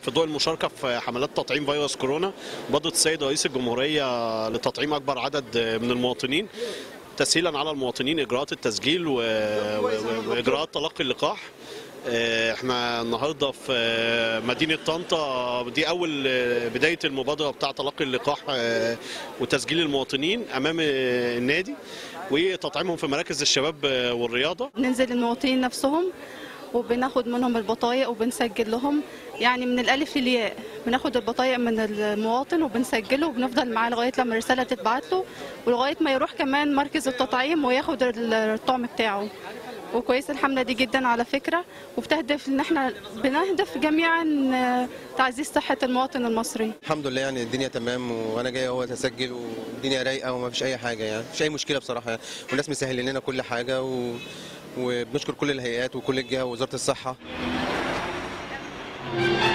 في ضوء المشاركه في حملات تطعيم فيروس كورونا مبادره السيد رئيس الجمهوريه لتطعيم اكبر عدد من المواطنين تسهيلا على المواطنين اجراءات التسجيل و... و... واجراءات تلقي اللقاح آه، احنا النهارده في آه، مدينه طنطا دي اول آه، بدايه المبادره بتاع تلقي اللقاح آه، وتسجيل المواطنين امام آه، النادي وتطعيمهم في مراكز الشباب آه، والرياضه ننزل المواطنين نفسهم وبناخد منهم البطايق وبنسجل لهم يعني من الالف للياء بناخد البطايق من المواطن وبنسجله وبنفضل معاه لغايه لما الرساله تتبعت له ولغايه ما يروح كمان مركز التطعيم وياخد الطعم بتاعه وكويس الحمله دي جدا على فكره وبتهدف ان احنا بنهدف جميعا آه، تعزيز صحه المواطن المصري الحمد لله يعني الدنيا تمام وانا جاي اهو اسجل والدنيا رايقه وما فيش اي حاجه يعني مفيش اي مشكله بصراحه يعني. والناس مسهلين لنا كل حاجه و... وبنشكر كل الهيئات وكل الجهه ووزاره الصحه